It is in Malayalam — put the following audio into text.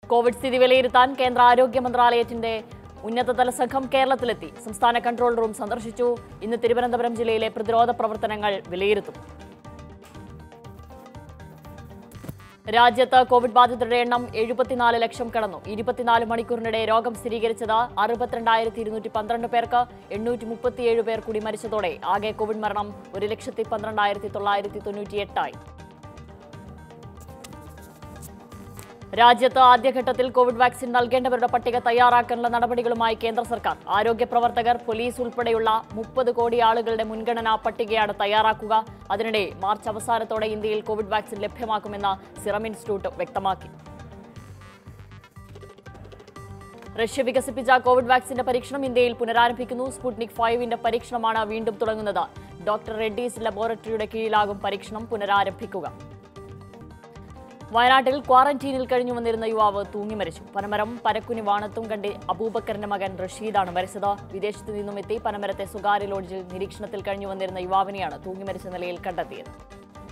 കോവിഡ് സ്ഥിതി വിലയിരുത്താൻ കേന്ദ്ര ആരോഗ്യ മന്ത്രാലയത്തിന്റെ ഉന്നതതല സംഘം കേരളത്തിലെത്തി സംസ്ഥാന കൺട്രോൾ റൂം സന്ദർശിച്ചു ഇന്ന് തിരുവനന്തപുരം ജില്ലയിലെ പ്രതിരോധ പ്രവർത്തനങ്ങൾ വിലയിരുത്തും രാജ്യത്ത് കോവിഡ് ബാധിതരുടെ എണ്ണം എഴുപത്തിനാല് ലക്ഷം കടന്നു ഇരുപത്തിനാല് മണിക്കൂറിനിടെ രോഗം സ്ഥിരീകരിച്ചത് അറുപത്തിരണ്ടായിരത്തി ഇരുന്നൂറ്റി പന്ത്രണ്ട് പേർക്ക് എണ്ണൂറ്റി മുപ്പത്തിയേഴ് പേർ കൂടി മരിച്ചതോടെ ആകെ കോവിഡ് മരണം ഒരു ലക്ഷത്തി പന്ത്രണ്ടായിരത്തി തൊള്ളായിരത്തി തൊണ്ണൂറ്റിയെട്ടായി രാജ്യത്ത് ആദ്യഘട്ടത്തിൽ കോവിഡ് വാക്സിൻ നൽകേണ്ടവരുടെ പട്ടിക തയ്യാറാക്കാനുള്ള നടപടികളുമായി കേന്ദ്ര സർക്കാർ ആരോഗ്യ പ്രവർത്തകർ പോലീസ് ഉൾപ്പെടെയുള്ള മുപ്പത് കോടി ആളുകളുടെ മുൻഗണനാ പട്ടികയാണ് തയ്യാറാക്കുക അതിനിടെ മാർച്ച് അവസാനത്തോടെ ഇന്ത്യയിൽ കോവിഡ് വാക്സിൻ ലഭ്യമാക്കുമെന്ന് സിറം ഇൻസ്റ്റിറ്റ്യൂട്ട് വ്യക്തമാക്കി റഷ്യ വികസിപ്പിച്ച കോവിഡ് വാക്സിന്റെ പരീക്ഷണം ഇന്ത്യയിൽ പുനരാരംഭിക്കുന്നു സ്പുട്നിക് ഫൈവിന്റെ പരീക്ഷണമാണ് വീണ്ടും തുടങ്ങുന്നത് ഡോക്ടർ റെഡ്ഡീസ് ലബോറട്ടറിയുടെ കീഴിലാകും പരീക്ഷണം പുനരാരംഭിക്കുക വയനാട്ടിൽ ക്വാറന്റീനിൽ കഴിഞ്ഞു വന്നിരുന്ന യുവാവ് തൂങ്ങി മരിച്ചു പനമരം പരക്കുനി വാണത്തും കണ്ടി അബൂബക്കറിന്റെ മകൻ റഷീദാണ് മരിച്ചത് വിദേശത്തു നിന്നും എത്തി പനമരത്തെ സ്വകാര്യ ലോഡ്ജിൽ നിരീക്ഷണത്തിൽ കഴിഞ്ഞു വന്നിരുന്ന യുവാവിനെയാണ് തൂങ്ങി മരിച്ച നിലയിൽ കണ്ടെത്തിയത്